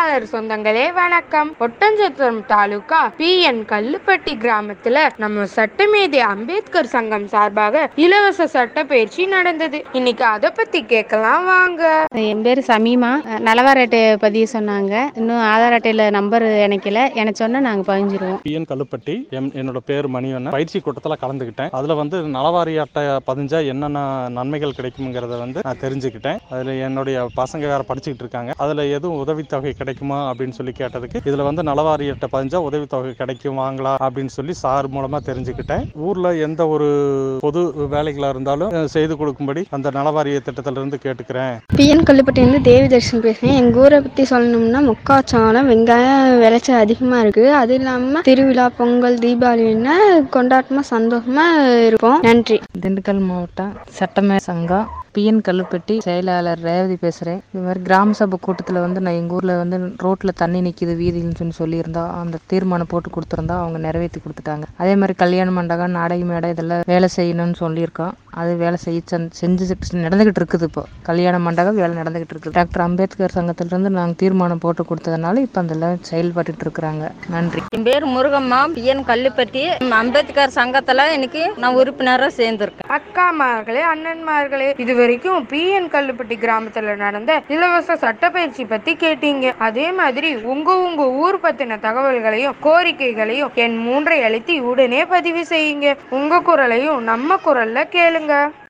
செய்தியாளர் சொந்தங்களே வணக்கம் ஒட்டஞ்சத்திரம் தாலுகா பி என் கல்லுப்பட்டி கிராமத்துல நம்ம சட்டமேதை அம்பேத்கர் சங்கம் சார்பாக இலவச சட்ட பயிற்சி நடந்தது இன்னைக்கு அதை பத்தி கேட்கலாம் வாங்க என் பேர் சமீமா நலவார அட்டை பதிவு சொன்னாங்க இன்னும் ஆதார் அட்டையில் நம்பர் இணைக்கல எனக்கு சொன்னால் நாங்கள் பதிஞ்சிருவோம் பிஎன் கல்லுப்பட்டி எம் என்னோட பேர் மணிவண்ணன் பயிற்சி கூட்டத்தில் கலந்துக்கிட்டேன் அதில் வந்து நலவாரி அட்டை பதிஞ்சா என்னென்ன நன்மைகள் கிடைக்குங்கிறத வந்து நான் தெரிஞ்சுக்கிட்டேன் அதில் என்னுடைய பசங்க வேற படிச்சுக்கிட்டு இருக்காங்க அதில் எதுவும் உதவித்தொகை கிடைக்குமா அப்படின்னு சொல்லி கேட்டதுக்கு இதில் வந்து நலவாரி அட்டை பதிஞ்சா உதவித்தொகை கிடைக்குமாங்களா அப்படின்னு சொல்லி சார் மூலமாக தெரிஞ்சுக்கிட்டேன் ஊரில் எந்த ஒரு பொது வேலைகளாக இருந்தாலும் அஹ், செய்து கொடுக்கும்படி அந்த நலவாரிய திட்டத்திலிருந்து கேட்டுக்கிறேன் பிஎன் கல்லுப்பட்டிலேருந்து தேவி தர்ஷன் பேசுகிறேன் எங்கள் ஊரை பற்றி சொல்லணும்னா முக்காச்சோளம் வெங்காயம் விளைச்சல் அதிகமாக இருக்குது அது இல்லாமல் திருவிழா பொங்கல் தீபாவளின்னா கொண்டாட்டமாக சந்தோஷமாக இருப்போம் நன்றி திண்டுக்கல் மாவட்டம் சட்டமே சங்கம் பிஎன் கல்லுப்பட்டி செயலாளர் ரேவதி பேசுகிறேன் இது மாதிரி கிராம சபை கூட்டத்தில் வந்து நான் எங்கள் ஊரில் வந்து ரோட்டில் தண்ணி நிற்கிது வீதின்னு சொல்லி சொல்லியிருந்தோம் அந்த தீர்மானம் போட்டு கொடுத்துருந்தோம் அவங்க நிறைவேற்றி கொடுத்துட்டாங்க அதே மாதிரி கல்யாண மண்டபம் நாடக மேடை இதெல்லாம் வேலை செய்யணும்னு சொல்லியிருக்கோம் அது வேலை செய்ய சென்- செஞ்சு நடந்துக்கிட்டு இருக்குது இப்போ கல்யாண மண்டபம் வேலை நடந்துக்கிட்டு இருக்குது டாக்டர் அம்பேத்கர் சங்கத்திலிருந்து நாங்கள் தீர்மானம் போட்டு கொடுத்ததுனால இப்போ அதெல்லாம் செயல்பட்டுட்டு இருக்கிறாங்க நன்றி என் பேர் முருகம்மா பிஎன் கல்லுப்பட்டி அம்பேத்கர் சங்கத்துல இன்னைக்கு நான் உறுப்பினரா சேர்ந்திருக்கேன் அக்காமார்களே அண்ணன்மார்களே இது வரைக்கும் பி என் கல்லுப்பட்டி கிராமத்துல நடந்த இலவச சட்ட பயிற்சி பத்தி கேட்டீங்க அதே மாதிரி உங்க உங்க ஊர் பத்தின தகவல்களையும் கோரிக்கைகளையும் என் மூன்றை அழுத்தி உடனே பதிவு செய்யுங்க உங்க குரலையும் நம்ம குரல்ல கேளுங்க